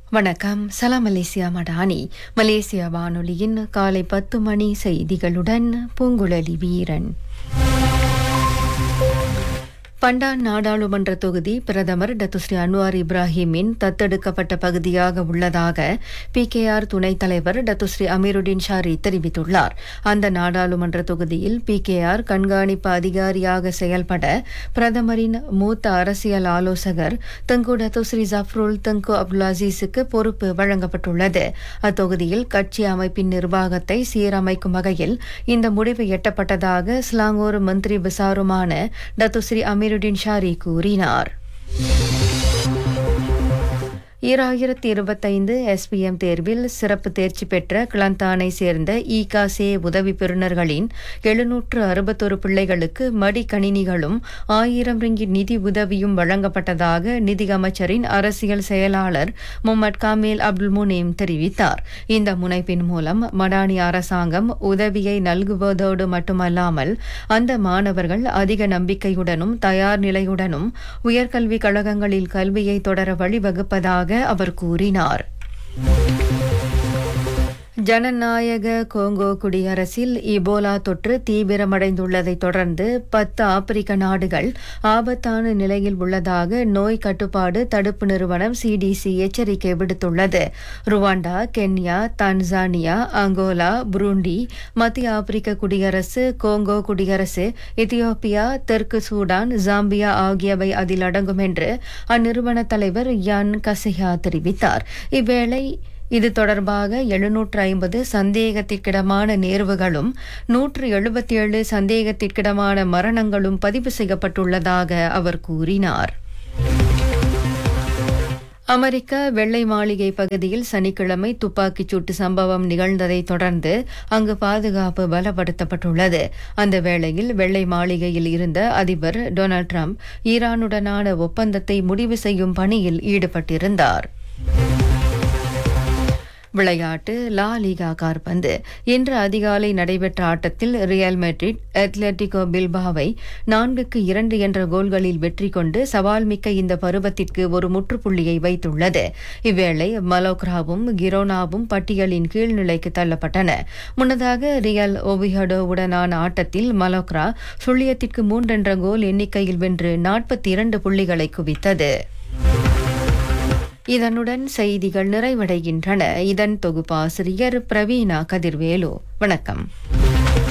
வணக்கம் சலாம் Malaysia Madani Malaysia வானொலியின் காலை பத்து மணி செய்திகளுடன் பூங்குழலி வீரன் பண்டான் நாடாளுமன்ற தொகுதி பிரதமர் டத்துஸ்ரீ அன்வார் இப்ராஹிமின் தத்தெடுக்கப்பட்ட பகுதியாக உள்ளதாக பிகேஆர் துணைத் தலைவர் டத்துஸ்ரீ அமீருddin ஷாரி தெரிவித்துள்ளார் அந்த நாடாளுமன்ற தொகுதியில் பிகேஆர் கண்காணிப்பு அதிகாரியாக செயல்பட பிரதமரின் மூத்த அரசியல் ஆலோசகர் தங்கு டத்துஸ்ரீ ஜஃப்ருல் தங்கு அப்துல் அசீஸுக்கு பொறுப்பு வழங்கப்பட்டுள்ளது அத்தொகுதியில் கட்சி அமைப்பின் நிர்வாகத்தை சீரமைக்கும் வகையில் இந்த முடிவு எட்டப்பட்டதாக ஸ்லாங்கூர் மந்திரி விசாருமான டத்துஸ்ரீ அமீருddin ஷாரி கூறினார் ஈராயிரத்தி இருபத்தைந்து எஸ்பிஎம் தேர்வில் சிறப்பு தேர்ச்சி பெற்ற கிளந்தானை சேர்ந்த ஈகாசே உதவி பெறுநர்களின் எழுநூற்று அறுபத்தொரு பிள்ளைகளுக்கு மடிக்கணினிகளும் ஆயிரம் ரிங்கி நிதி உதவியும் வழங்கப்பட்டதாக நிதி அமைச்சரின் அரசியல் செயலாளர் முகமது காமேல் அப்துல் முனீம் தெரிவித்தார் இந்த முனைப்பின் மூலம் மடானி அரசாங்கம் உதவியை நல்குவதோடு மட்டுமல்லாமல் அந்த மாணவர்கள் அதிக நம்பிக்கையுடனும் தயார் நிலையுடனும் உயர்கல்விக் கழகங்களில் கல்வியை தொடர வழிவகுப்பதாக அவர் கூறினார் ஜனநாயக கோங்கோ குடியரசில் இபோலா தொற்று தீவிரமடைந்துள்ளதை தொடர்ந்து பத்து ஆப்பிரிக்க நாடுகள் ஆபத்தான நிலையில் உள்ளதாக நோய் கட்டுப்பாடு தடுப்பு நிறுவனம் சிடிசி எச்சரிக்கை விடுத்துள்ளது Rwanda Kenya Tanzania Angola Burundi மத்திய ஆப்பிரிக்க குடியரசு கோங்கோ குடியரசு எத்தியோப்பியா தெற்கு சூடான் ஜாம்பியா ஆகியவை அதில் அடங்கும் என்று அந்நிறுவன தலைவர் யான் கசியா தெரிவித்தார் இவ்வேளை இது தொடர்பாக எழுநூற்று ஐம்பது சந்தேகத்திற்கிடமான நேர்வுகளும் நூற்று எழுபத்தி ஏழு சந்தேகத்திற்கிடமான மரணங்களும் பதிவு செய்யப்பட்டுள்ளதாக அவர் கூறினார் அமெரிக்க வெள்ளை மாளிகை பகுதியில் சனிக்கிழமை துப்பாக்கிச் சூட்டு சம்பவம் நிகழ்ந்ததை தொடர்ந்து அங்கு பாதுகாப்பு பலப்படுத்தப்பட்டுள்ளது அந்த வேளையில் வெள்ளை மாளிகையில் இருந்த அதிபர் டொனால்டு டிரம்ப் ஈரானுடனான ஒப்பந்தத்தை முடிவு செய்யும் பணியில் ஈடுபட்டிருந்தார் விளையாட்டு லா லீகா கார்பந்து இன்று அதிகாலை நடைபெற்ற ஆட்டத்தில் ரியல் மெட்ரிட் அத்லட்டிகோ பில்பாவை நான்குக்கு இரண்டு என்ற கோல்களில் வெற்றி கொண்டு சவால் மிக்க இந்த பருவத்திற்கு ஒரு முற்றுப்புள்ளியை வைத்துள்ளது இவ்வேளை மலோக்ராவும் கிரோனாவும் பட்டியலின் கீழ்நிலைக்கு தள்ளப்பட்டன முன்னதாக ரியல் ஓவிஹடோவுடனான ஆட்டத்தில் மலோக்ரா சுழியத்திற்கு மூன்றென்ற கோல் எண்ணிக்கையில் வென்று நாற்பத்தி இரண்டு புள்ளிகளை குவித்தது இதனுடன் செய்திகள் நிறைவடைகின்றன இதன் தொகுப்பாசிரியர் பிரவீணா கதிர்வேலு வணக்கம்